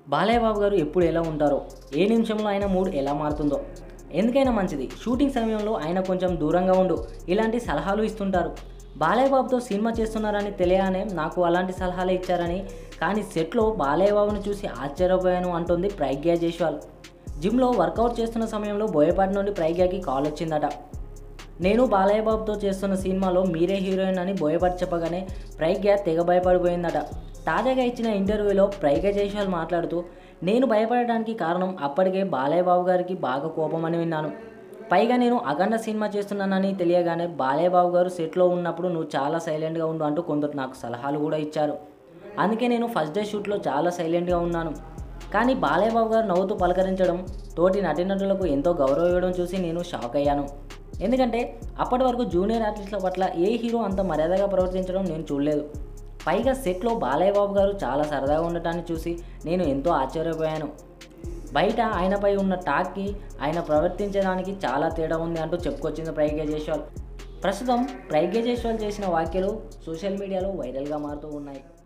బాలయ్య బాబు గారు ఎప్పుడు ఎలా ఉంటారో ఏ నిమిషంలో ఆయన మూడ్ ఎలా మారుతుందో ఎందుకైనా మంచిది షూటింగ్ సమయంలో ఆయన కొంచెం దూరంగా ఉండు ఇలాంటి సలహాలు ఇస్తుంటారు బాలయ్య బాబుతో సినిమా చేస్తున్నారని తెలియగానే నాకు అలాంటి సలహాలే ఇచ్చారని కానీ సెట్లో బాలయ్య బాబుని చూసి ఆశ్చర్యపోయాను అంటుంది ప్రజ్ఞా జైస్వాల్ జిమ్లో వర్కౌట్ చేస్తున్న సమయంలో బోయపాటి నుండి ప్రజ్ఞకి కాల్ వచ్చిందట నేను బాలయ్య బాబుతో చేస్తున్న సినిమాలో మీరే హీరోయిన్ అని బోయపాటి చెప్పగానే ప్రజ్ఞ తెగ భయపడిపోయిందట తాజాగా ఇచ్చిన ఇంటర్వ్యూలో ప్రజ్ఞ జైస్వాల్ మాట్లాడుతూ నేను భయపడడానికి కారణం అప్పటికే బాలయ్య బాబు గారికి బాగా కోపం అని విన్నాను పైగా నేను అఖండ సినిమా చేస్తున్నానని తెలియగానే బాలయ్య బాబు గారు సెట్లో ఉన్నప్పుడు నువ్వు చాలా సైలెంట్గా ఉండు అంటూ కొందరు నాకు సలహాలు కూడా ఇచ్చారు అందుకే నేను ఫస్ట్ డే షూట్లో చాలా సైలెంట్గా ఉన్నాను కానీ బాలయ్య బాబు గారు నవ్వుతూ పలకరించడం తోటి నటీనటులకు ఎంతో గౌరవం ఇవ్వడం చూసి నేను షాక్ అయ్యాను ఎందుకంటే అప్పటి వరకు జూనియర్ ఆర్టిస్టుల పట్ల ఏ హీరో అంత మర్యాదగా ప్రవర్తించడం నేను చూడలేదు పైగా సెట్లో బాలయ్య బాబు గారు చాలా సరదాగా ఉండటాన్ని చూసి నేను ఎంతో ఆశ్చర్యపోయాను బయట ఆయనపై ఉన్న టాక్కి ఆయన ప్రవర్తించడానికి చాలా తేడా ఉంది అంటూ చెప్పుకొచ్చింది ప్రజ్ఞ జైస్వాల్ ప్రస్తుతం ప్రజ్ఞ జైస్వాల్ చేసిన వ్యాఖ్యలు సోషల్ మీడియాలో వైరల్గా మారుతూ ఉన్నాయి